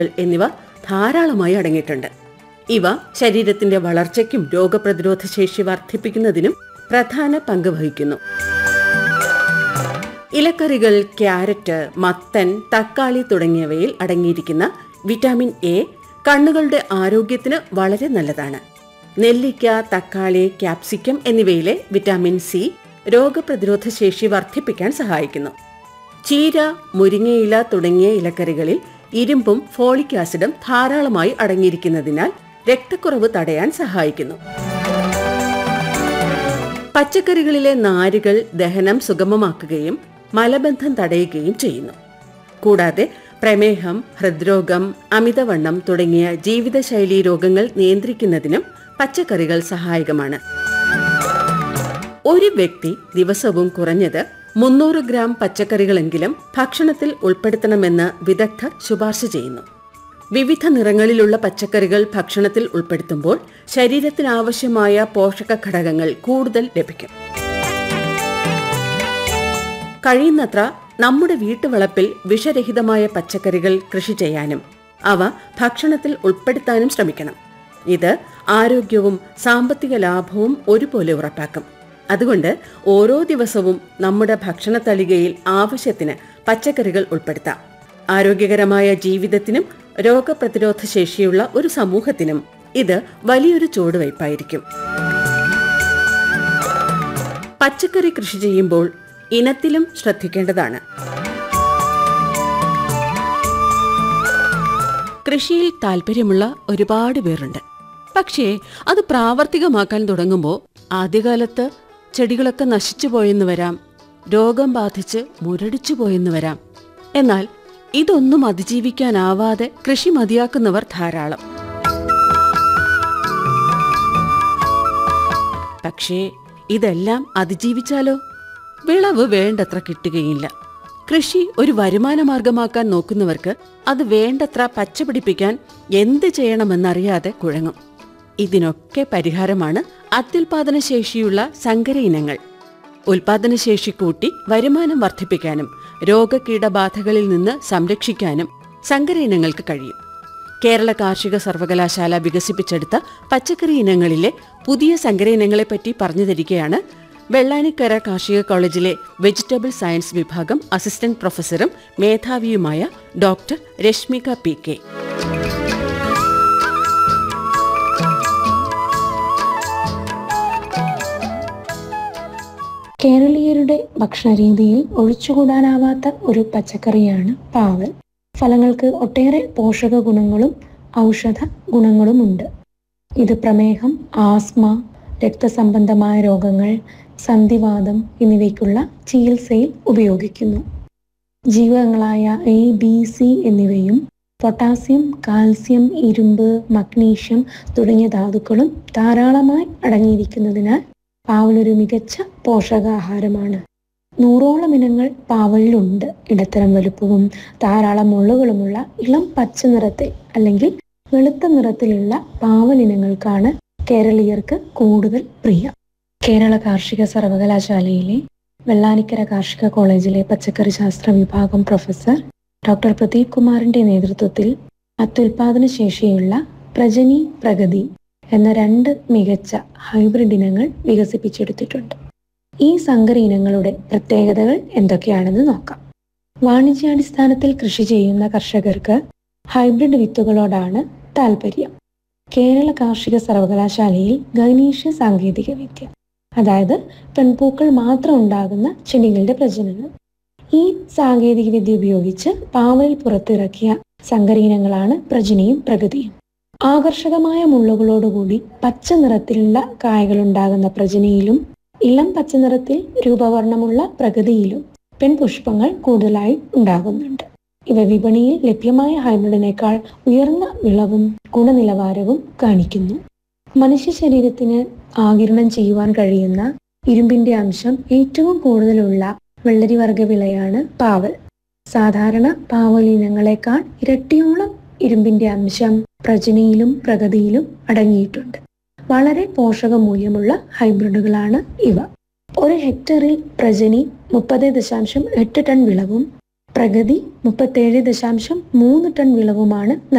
എന്നിവ ധാരാളമായി അടങ്ങിയിട്ടുണ്ട് ഇവ ശരീരത്തിന്റെ വളർച്ചയ്ക്കും രോഗപ്രതിരോധ ശേഷി വർദ്ധിപ്പിക്കുന്നതിനും പ്രധാന പങ്ക് വഹിക്കുന്നു ഇലക്കറികൾ ക്യാരറ്റ് മത്തൻ തക്കാളി തുടങ്ങിയവയിൽ അടങ്ങിയിരിക്കുന്ന വിറ്റാമിൻ എ കണ്ണുകളുടെ ആരോഗ്യത്തിന് വളരെ നല്ലതാണ് നെല്ലിക്ക തക്കാളി ക്യാപ്സിക്കം എന്നിവയിലെ വിറ്റാമിൻ സി രോഗപ്രതിരോധ ശേഷി വർദ്ധിപ്പിക്കാൻ സഹായിക്കുന്നു ചീര മുരിങ്ങയില തുടങ്ങിയ ഇലക്കറികളിൽ ഇരുമ്പും ഫോളിക് ആസിഡും ധാരാളമായി അടങ്ങിയിരിക്കുന്നതിനാൽ രക്തക്കുറവ് തടയാൻ സഹായിക്കുന്നു പച്ചക്കറികളിലെ നാരുകൾ ദഹനം സുഗമമാക്കുകയും മലബന്ധം തടയുകയും ചെയ്യുന്നു കൂടാതെ പ്രമേഹം ഹൃദ്രോഗം അമിതവണ്ണം തുടങ്ങിയ ജീവിതശൈലീ രോഗങ്ങൾ നിയന്ത്രിക്കുന്നതിനും പച്ചക്കറികൾ സഹായകമാണ് ഒരു വ്യക്തി ദിവസവും കുറഞ്ഞത് മുന്നൂറ് ഗ്രാം പച്ചക്കറികളെങ്കിലും ഭക്ഷണത്തിൽ ഉൾപ്പെടുത്തണമെന്ന് വിദഗ്ധർ ശുപാർശ ചെയ്യുന്നു വിവിധ നിറങ്ങളിലുള്ള പച്ചക്കറികൾ ഭക്ഷണത്തിൽ ഉൾപ്പെടുത്തുമ്പോൾ ശരീരത്തിനാവശ്യമായ പോഷക ഘടകങ്ങൾ കൂടുതൽ ലഭിക്കും കഴിയുന്നത്ര നമ്മുടെ വീട്ടുവളപ്പിൽ വിഷരഹിതമായ പച്ചക്കറികൾ കൃഷി ചെയ്യാനും അവ ഭക്ഷണത്തിൽ ഉൾപ്പെടുത്താനും ശ്രമിക്കണം ഇത് ആരോഗ്യവും സാമ്പത്തിക ലാഭവും ഒരുപോലെ ഉറപ്പാക്കും അതുകൊണ്ട് ഓരോ ദിവസവും നമ്മുടെ ഭക്ഷണ തലികയിൽ ആവശ്യത്തിന് പച്ചക്കറികൾ ഉൾപ്പെടുത്താം ആരോഗ്യകരമായ ജീവിതത്തിനും രോഗപ്രതിരോധ ശേഷിയുള്ള ഒരു സമൂഹത്തിനും ഇത് വലിയൊരു ചുവടുവയ്പായിരിക്കും പച്ചക്കറി കൃഷി ചെയ്യുമ്പോൾ ഇനത്തിലും ശ്രദ്ധിക്കേണ്ടതാണ് കൃഷിയിൽ താല്പര്യമുള്ള ഒരുപാട് പേരുണ്ട് പക്ഷേ അത് പ്രാവർത്തികമാക്കാൻ തുടങ്ങുമ്പോൾ ആദ്യകാലത്ത് ചെടികളൊക്കെ നശിച്ചു പോയെന്ന് വരാം രോഗം ബാധിച്ച് മുരടിച്ചു പോയെന്ന് വരാം എന്നാൽ ഇതൊന്നും അതിജീവിക്കാനാവാതെ കൃഷി മതിയാക്കുന്നവർ ധാരാളം പക്ഷേ ഇതെല്ലാം അതിജീവിച്ചാലോ വിളവ് വേണ്ടത്ര കിട്ടുകയില്ല കൃഷി ഒരു വരുമാന മാർഗമാക്കാൻ നോക്കുന്നവർക്ക് അത് വേണ്ടത്ര പച്ചപിടിപ്പിക്കാൻ എന്ത് ചെയ്യണമെന്നറിയാതെ കുഴങ്ങും ഇതിനൊക്കെ പരിഹാരമാണ് അത്യുൽപാദന ശേഷിയുള്ള സങ്കര ഇനങ്ങൾ ഉൽപാദനശേഷി കൂട്ടി വരുമാനം വർദ്ധിപ്പിക്കാനും രോഗകീടബാധകളിൽ നിന്ന് സംരക്ഷിക്കാനും സങ്കര ഇനങ്ങൾക്ക് കഴിയും കേരള കാർഷിക സർവകലാശാല വികസിപ്പിച്ചെടുത്ത പച്ചക്കറി ഇനങ്ങളിലെ പുതിയ സങ്കര ഇനങ്ങളെപ്പറ്റി പറഞ്ഞു തരികയാണ് വെള്ളാനിക്കര കാർഷിക കോളേജിലെ വെജിറ്റബിൾ സയൻസ് വിഭാഗം അസിസ്റ്റന്റ് പ്രൊഫസറും മേധാവിയുമായ ഡോക്ടർ രശ്മിക പി കെ കേരളീയരുടെ ഭക്ഷണരീതിയിൽ ഒഴിച്ചുകൂടാനാവാത്ത ഒരു പച്ചക്കറിയാണ് പാവൽ ഫലങ്ങൾക്ക് ഒട്ടേറെ പോഷക ഗുണങ്ങളും ഔഷധ ഗുണങ്ങളുമുണ്ട് ഇത് പ്രമേഹം ആസ്മ രക്തസംബന്ധമായ രോഗങ്ങൾ സന്ധിവാദം എന്നിവയ്ക്കുള്ള ചികിത്സയിൽ ഉപയോഗിക്കുന്നു ജീവകങ്ങളായ എ ബി സി എന്നിവയും പൊട്ടാസ്യം കാൽസ്യം ഇരുമ്പ് മഗ്നീഷ്യം തുടങ്ങിയ ധാതുക്കളും ധാരാളമായി അടങ്ങിയിരിക്കുന്നതിനാൽ പാവൽ ഒരു മികച്ച പോഷകാഹാരമാണ് നൂറോളം ഇനങ്ങൾ പാവലിലുണ്ട് ഇടത്തരം വലുപ്പവും ധാരാളം മുള്ളുകളുമുള്ള ഇളം പച്ച നിറത്തിൽ അല്ലെങ്കിൽ വെളുത്ത നിറത്തിലുള്ള പാവൽ ഇനങ്ങൾക്കാണ് കേരളീയർക്ക് കൂടുതൽ പ്രിയം കേരള കാർഷിക സർവകലാശാലയിലെ വെള്ളാനിക്കര കാർഷിക കോളേജിലെ പച്ചക്കറി ശാസ്ത്ര വിഭാഗം പ്രൊഫസർ ഡോക്ടർ പ്രദീപ് കുമാറിന്റെ നേതൃത്വത്തിൽ അത്യുൽപാദന ശേഷിയുള്ള പ്രജനി പ്രഗതി എന്ന രണ്ട് മികച്ച ഹൈബ്രിഡ് ഇനങ്ങൾ വികസിപ്പിച്ചെടുത്തിട്ടുണ്ട് ഈ സങ്കര ഇനങ്ങളുടെ പ്രത്യേകതകൾ എന്തൊക്കെയാണെന്ന് നോക്കാം വാണിജ്യാടിസ്ഥാനത്തിൽ കൃഷി ചെയ്യുന്ന കർഷകർക്ക് ഹൈബ്രിഡ് വിത്തുകളോടാണ് താല്പര്യം കേരള കാർഷിക സർവകലാശാലയിൽ ഗൈനീഷ്യ സാങ്കേതിക വിദ്യ അതായത് പെൺപൂക്കൾ മാത്രം ഉണ്ടാകുന്ന ചെടികളുടെ പ്രജനനം ഈ സാങ്കേതിക വിദ്യ ഉപയോഗിച്ച് പാവലിൽ പുറത്തിറക്കിയ സങ്കരീനങ്ങളാണ് പ്രജനിയും പ്രഗതിയും ആകർഷകമായ മുള്ളുകളോടുകൂടി പച്ച നിറത്തിലുള്ള കായകൾ ഉണ്ടാകുന്ന പ്രജനയിലും ഇളം പച്ച നിറത്തിൽ രൂപവർണ്ണമുള്ള പ്രഗതിയിലും പെൺപുഷ്പങ്ങൾ കൂടുതലായി ഉണ്ടാകുന്നുണ്ട് ഇവ വിപണിയിൽ ലഭ്യമായ ഹൈബ്രിഡിനേക്കാൾ ഉയർന്ന വിളവും ഗുണനിലവാരവും കാണിക്കുന്നു മനുഷ്യ ശരീരത്തിന് ആകിരണം ചെയ്യുവാൻ കഴിയുന്ന ഇരുമ്പിന്റെ അംശം ഏറ്റവും കൂടുതലുള്ള വെള്ളരിവർഗ വിളയാണ് പാവൽ സാധാരണ പാവൽ ഇനങ്ങളെക്കാൾ ഇരട്ടിയോളം ഇരുമ്പിന്റെ അംശം പ്രജനയിലും പ്രഗതിയിലും അടങ്ങിയിട്ടുണ്ട് വളരെ പോഷക മൂല്യമുള്ള ഹൈബ്രിഡുകളാണ് ഇവ ഒരു ഹെക്ടറിൽ പ്രജനി മുപ്പത് ദശാംശം എട്ട് ടൺ വിളവും പ്രഗതി മുപ്പത്തേഴ് ദശാംശം മൂന്ന് ടൺ വിളവുമാണ്